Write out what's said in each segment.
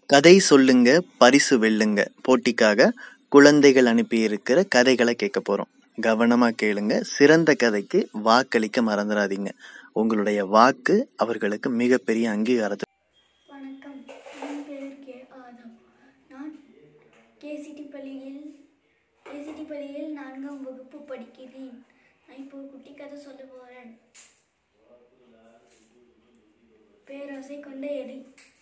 கதை சொல்லுங்க பரிசு வெல்லுங்க போட்டிக்காக குழந்தைகள் அனுப்பியிருக்கிற கதைகளை கேட்க போறோம் கவனமா கேளுங்க சிறந்த கதைக்கு வாக்களிக்க மறந்துடாதீங்க உங்களுடைய வாக்கு அவர்களுக்கு மிகப்பெரிய அங்கீகாரத்தை வணக்கம் என் பெயர் கே ஆதம் நான் கேசிடி பள்ளியில் கேசிடி பள்ளியில் நான்காம் வகுப்பு படிக்கிறேன் நான் இப்போ ஒரு குட்டி கதை சொல்ல போகிறேன் பேராசை கொண்ட எலி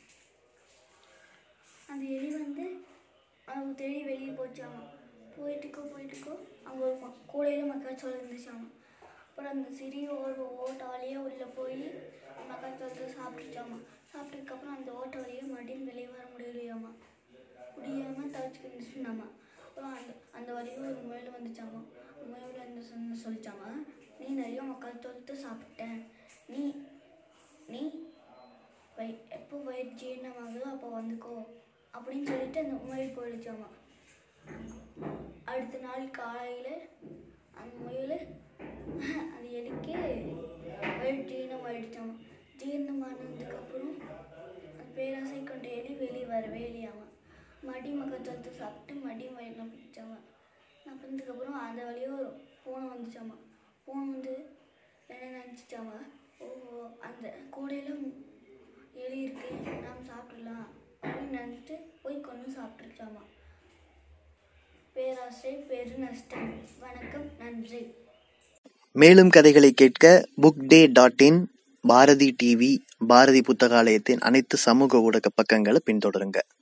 அந்த எலி வந்து அவங்க தேடி வெளியே போச்சாமா போயிட்டுக்கோ போயிட்டுக்கோ அவங்க ஒரு ம- கூடையில் மக்காச்சோளம் இருந்துச்சாமா அப்புறம் அந்த சிறிய ஒரு ஓட்ட வழியாக உள்ளே போய் மக்காச்சோளத்தை சாப்பிட்டுச்சாமா சாப்பிட்டதுக்கப்புறம் அந்த ஓட்ட வழியாக மறுபடியும் வெளியே வர முடியலையாமா முடியாமல் தவிச்சுக்கிட்டு இருந்துச்சுனாமா அப்புறம் அந்த அந்த வழியாக ஒரு முயல் வந்துச்சாமா முயல் வந்து சொன்ன சொல்லிச்சாமா நீ நிறைய மக்காச்சோளத்தை சாப்பிட்ட நீ நீ வை எப்போ வயிறு ஜீரணமாகுதோ அப்போ வந்துக்கோ அப்படின்னு சொல்லிட்டு அந்த முயல் போயிடுச்சாமா அடுத்த நாள் காலையில் அந்த முயல் அந்த எலிக்கு வயிறு ஜீரணம் ஆயிடுச்சாமா ஜீரணமானதுக்கப்புறம் அந்த பேராசை கொண்ட எலி வெளியே வரவே இல்லையாமா மடி மக்காச்சோளத்தை சாப்பிட்டு மடி வயிறு நம்பிச்சாமா நம்பினதுக்கப்புறம் அந்த வழியாக ஒரு பூனை வந்துச்சாமா பூனை வந்து என்ன நினச்சிச்சாமா ஓஹோ அந்த கூடையில் எலி இருக்கு நாம் சாப்பிடலாம் அப்படின்னு நினச்சிட்டு போய் கொண்டு சாப்பிட்டுருச்சாமா பேராசை பெரு நஷ்டம் வணக்கம் நன்றி மேலும் கதைகளை கேட்க book day dot in Bharathi TV Bharathi புத்தகாலயத்தின் அனைத்து சமூக ஊடக பக்கங்களை பின்தொடருங்க